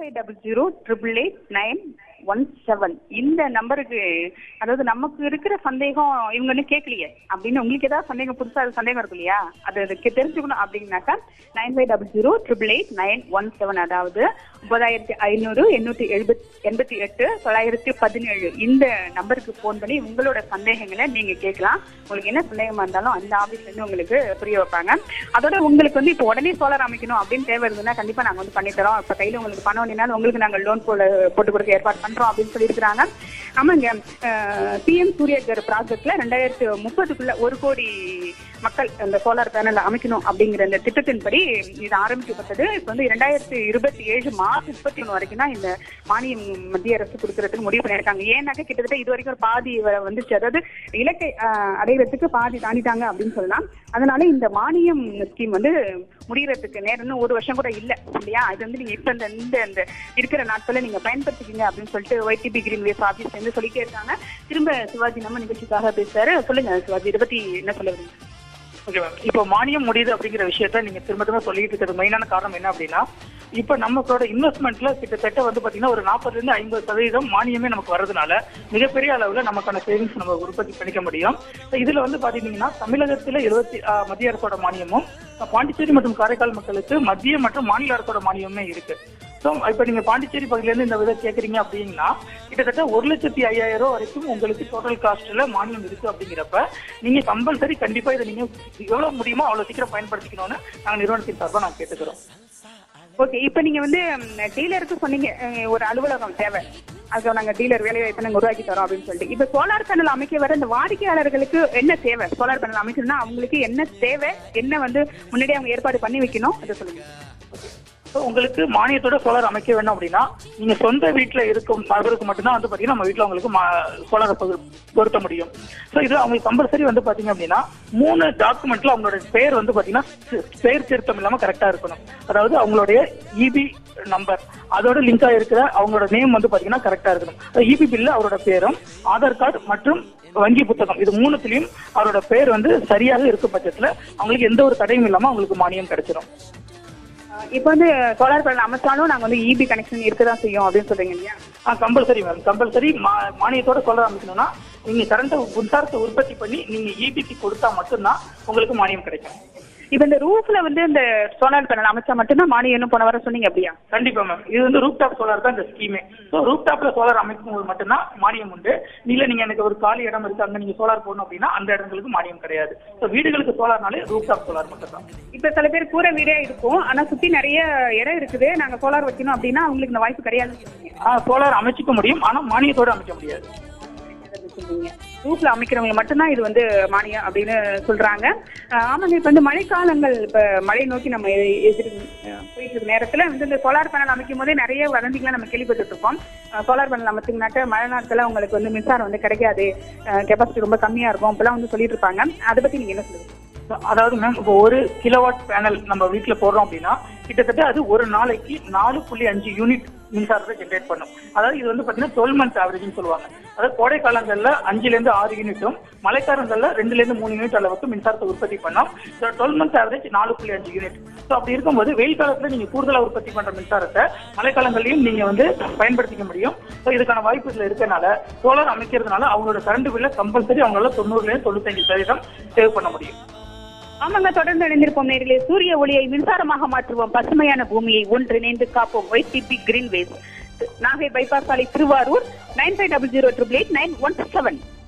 five double zero triple eight nine one seven இந்த நம்பருக்கு அதாவது நமக்கு இருக்கிற சந்தேகம் இவங்க இன்னும் கேட்கலையே அப்படின்னு உங்களுக்கு ஏதாவது சந்தேகம் புதுசா சந்தேகம் இருக்கு இல்லையா அது அதுக்கு தெரிஞ்சுக்கணும் அப்படின்னாக்கா nine five double zero triple eight nine one seven அதாவது ஒன்பதாயிரத்தி ஐநூறு எண்ணூத்தி எழுபத்தி எண்பத்தி எட்டு தொள்ளாயிரத்தி பதினேழு இந்த நம்பருக்கு ஃபோன் பண்ணி உங்களோட சந்தேகங்களை நீங்க கேட்கலாம் உங்களுக்கு என்ன சந்தேகமா இருந்தாலும் அந்த ஆபீஸ்ல இருந்து உங்களுக்கு புரிய வைப்பாங்க அதோட உங்களுக்கு வந்து இப்போ உடனே சோலார் அமைக்கணும் அப்படின்னு தேவை இருந்ததுன்னா கண்டிப்பா நாங்க வந்து பண்ணி தரோம் இப்ப கையில உங்களுக்கு பணம் வேணாலும் உங்களுக்கு நாங்க லோன் போல போட்டு கொடுக்க ஏற்பாடு பண்றோம் அப்படின்னு சொல்லியிருக்கிறாங்க ஆமாங்க பிஎம் சூரியகர் ப்ராஜெக்ட்ல ரெண்டாயிரத்தி முப்பதுக்குள்ள ஒரு கோடி மக்கள் அந்த சோலார் பேனல் அமைக்கணும் அப்படிங்கிற இந்த திட்டத்தின்படி இது ஆரம்பிக்கப்பட்டது இப்போ வந்து இரண்டாயிரத்தி இருபத்தி ஏழு மார்ச் முப்பத்தி ஒன்று வரைக்கும் தான் இந்த மானியம் மத்திய அரசு கொடுக்கறதுக்கு முடிவு பண்ணியிருக்காங்க ஏன்னாக்க கிட்டத்தட்ட இது வரைக்கும் ஒரு பாதி வ- வந்துச்சு அதாவது இலக்கை ஆஹ், அடைவதற்கு பாதி தாண்டிட்டாங்க அப்படின்னு சொல்லலாம் அதனால இந்த மானியம் ஸ்கீம் வந்து முடியறதுக்கு நேரம் இன்னும் ஒரு வருஷம் கூட இல்ல இல்லையா இது வந்து நீங்க இப்ப இந்த இந்த இந்த இருக்கிற நாட்களை நீங்க பயன்படுத்திக்கிங்க அப்படின்னு சொல்லிட்டு ஒய்டிபி கிரீன் வேஸ் ஆபீஸ்ல இருந்து சொல்லிட்டே இருக்காங்க திரும்ப சிவாஜி நம்ம நிகழ்ச்சிக்காக பேசுறாரு சொல்லுங்க சிவாஜி இதை பத்தி என்ன சொல்ல வரீங்க ஓகே மேம் இப்போ மானியம் முடியுது அப்படிங்கிற விஷயத்த நீங்க திரும்ப திரும்ப சொல்லிட்டு இருக்கிறது மெயினான காரணம் என்ன அப்படின்னா இப்போ நம்மளோட இன்வெஸ்ட்மெண்ட்ல கிட்டத்தட்ட வந்து பாத்தீங்கன்னா ஒரு நாற்பதுல இருந்து ஐம்பது சதவீதம் மானியமே நமக்கு வரதுனால மிகப்பெரிய அளவுல நமக்கான சேவிங்ஸ் நம்ம உற்பத்தி பண்ணிக்க முடியும் So இதுல வந்து பாத்தீங்கன்னா தமிழகத்துல எழுபத்தி மத்திய அரசோட மானியமும் பாண்டிச்சேரி மற்றும் காரைக்கால் மக்களுக்கு மத்திய மற்றும் மாநில அரசோட மானியமே இருக்கு ஸோ இப்போ நீங்க பாண்டிச்சேரி பகுதியிலேருந்து இந்த விதை கேட்குறீங்க அப்படின்னா கிட்டத்தட்ட ஒரு லட்சத்தி ஐயாயிரம் ரூபாய் வரைக்கும் உங்களுக்கு டோட்டல் காஸ்ட்ல மானியம் இருக்கு அப்படிங்கிறப்ப நீங்க கம்பல்சரி கண்டிப்பா இதை நீங்க எவ்வளவு முடியுமோ அவ்வளவு சீக்கிரம் பயன்படுத்திக்கணும்னு நாங்க நிறுவனத்தின் சார்பா நாங்க கேட்டுக்கிறோம் ஓகே இப்போ நீங்க வந்து டீலருக்கு சொன்னீங்க அஹ், ஒரு அலுவலகம் தேவை அதுக்கு நாங்க டீலர் வேலை வாய்ப்பு நாங்க உருவாக்கி தரோம் அப்படின்னு சொல்லிட்டு இப்போ சோலார் பேனல் அமைக்க வர இந்த வாடிக்கையாளர்களுக்கு என்ன தேவை சோலார் பேனல் அமைக்கணும்னா அவங்களுக்கு என்ன தேவை என்ன வந்து முன்னாடி அவங்க ஏற்பாடு பண்ணி வைக்கணும் அதை சொல்லுங்க ஸோ உங்களுக்கு மானியத்தோட சோலார் அமைக்க வேணும் அப்படின்னா நீங்க சொந்த வீட்டுல இருக்கும் நபருக்கு மட்டும்தான் வந்து பாத்தீங்கன்னா நம்ம வீட்டுல உங்களுக்கு சோலார் பொருத்த முடியும் ஸோ இது அவங்களுக்கு கம்பல்சரி வந்து பாத்தீங்க அப்படின்னா மூணு டாக்குமெண்ட்ல அவங்களோட பெயர் வந்து பாத்தீங்கன்னா சி- பெயர் திருத்தம் இல்லாம கரெக்டா இருக்கணும் அதாவது அவங்களுடைய இபி நம்பர் அதோட லிங்க் இருக்கிற அவங்களோட நேம் வந்து பாத்தீங்கன்னா கரெக்டா இருக்கணும் இபி பில்ல அவரோட பேரும் ஆதார் கார்டு மற்றும் வங்கி புத்தகம் இது மூணுத்திலையும் அவரோட பேர் வந்து சரியாக இருக்கும் பட்சத்துல அவங்களுக்கு எந்த ஒரு தடையும் இல்லாம அவங்களுக்கு மானியம் கிடைச்சிடும் அஹ், இப்போ வந்து சோலார் பேனல் அமைச்சாலும் நாங்க வந்து இபி கனெக்ஷன் இருக்க தான் செய்யும் அப்படின்னு சொல்றீங்க இல்லையா ஆ கம்பல்சரி மேம் கம்பல்சரி மானியத்தோட சொல்ல ஆரம்பிக்கணும்னா நீங்க கரண்ட்டை மின்சாரத்தை உற்பத்தி பண்ணி நீங்க இபிக்கு கொடுத்தா மட்டும்தான் உங்களுக்கு மானியம் கிடைக்கும் இப்போ இந்த ரூஃப்ல வந்து இந்த சோலார் பேனல் அமைச்சா மட்டும்தான் மானியம் போன வர சொன்னீங்க அப்படியா கண்டிப்பா மேம் இது வந்து ரூப் டாப் சோலார் தான் இந்த ஸ்கீமே ஸோ ரூப் டாப்ல சோலார் அமைக்கும் போது மட்டும்தான் மானியம் உண்டு இல்ல நீங்க எனக்கு ஒரு காலி இடம் இருக்கு அங்க நீங்க சோலார் போடணும் அப்படின்னா அந்த இடங்களுக்கு மானியம் கிடையாது ஸோ வீடுகளுக்கு சோலார்னாலே ரூப் டாப் சோலார் மட்டும்தான் இப்ப சில பேர் கூரை வீடே இருக்கும் ஆனா சுத்தி நிறைய இடம் இருக்குது நாங்க சோலார் வைக்கணும் அப்படின்னா அவங்களுக்கு இந்த வாய்ப்பு கிடையாதுன்னு சொல்றீங்க ஆ சோலார் அமைச்சிக்க முடியும் ஆனா மானியத்தோட அமைக்க முடியாது ரூஃப்ல அமைக்கிறவங்க மட்டும்தான் இது வந்து மானியம் அப்படின்னு சொல்றாங்க அஹ் ஆமாங்க இப்ப வந்து மழைக்காலங்கள் இப்ப மழை நோக்கி நம்ம எ- எதிர் அஹ் போயிட்டு இருக்க நேரத்துல வந்து இந்த சோலார் பேனல் அமைக்கும் போதே நிறைய வதந்திகளை நம்ம கேள்விப்பட்டு இருக்கோம் சோலார் பேனல் அமைச்சிங்கனாக்க மழை நாட்கள்ல உங்களுக்கு வந்து மின்சாரம் வந்து கிடைக்காது கெப்பாசிட்டி ரொம்ப கம்மியா இருக்கும் அப்பெல்லாம் வந்து சொல்லிட்டு இருப்பாங்க அதை பத்தி நீங்க என்ன சொல்லுங்க அதாவது மேம் இப்போ ஒரு கிலோவாட் பேனல் நம்ம வீட்ல போடுறோம் அப்படின்னா கிட்டத்தட்ட அது ஒரு நாளைக்கு நாலு புள்ளி அஞ்சு யூனிட் மின்சாரத்தை ஜென்ரேட் பண்ணும் அதாவது இது வந்து பாத்தீங்கன்னா டுவெல் மந்த்ஸ் ஆவரேஜ்னு சொல்லுவாங்க அதாவது கோடை காலங்கள்ல அஞ்சுல இருந்து ஆறு யூனிட்டும் மழைக்காலங்கள்ல ரெண்டுல இருந்து மூணு யூனிட் அளவுக்கு மின்சாரத்தை உற்பத்தி பண்ணோம் டுவெல் மந்த்ஸ் ஆவரேஜ் நாலு புள்ளி அஞ்சு யூனிட் ஸோ அப்படி இருக்கும்போது வெயில் காலத்துல நீங்க கூடுதலா உற்பத்தி பண்ற மின்சாரத்தை மழைக்காலங்களையும் நீங்க வந்து பயன்படுத்திக்க முடியும் ஸோ இதுக்கான வாய்ப்பு இதுல இருக்கனால சோலார் அமைக்கிறதுனால அவங்களோட கரண்ட் பில்ல கம்பல்சரி அவங்களால தொண்ணூறுல இருந்து தொண்ணூத்தஞ்சு சதவீதம் சேவ் பண்ண முடியும் ஆமாங்க தொடர்ந்து இணைந்திருப்போம் நேரிலே சூரிய ஒளியை மின்சாரமாக மாற்றுவோம் பசுமையான பூமியை ஒன்றிணைந்து காப்போம் YTP green ways Nagai bypass சாலை Thiruvarur nine five double zero triple eight nine one seven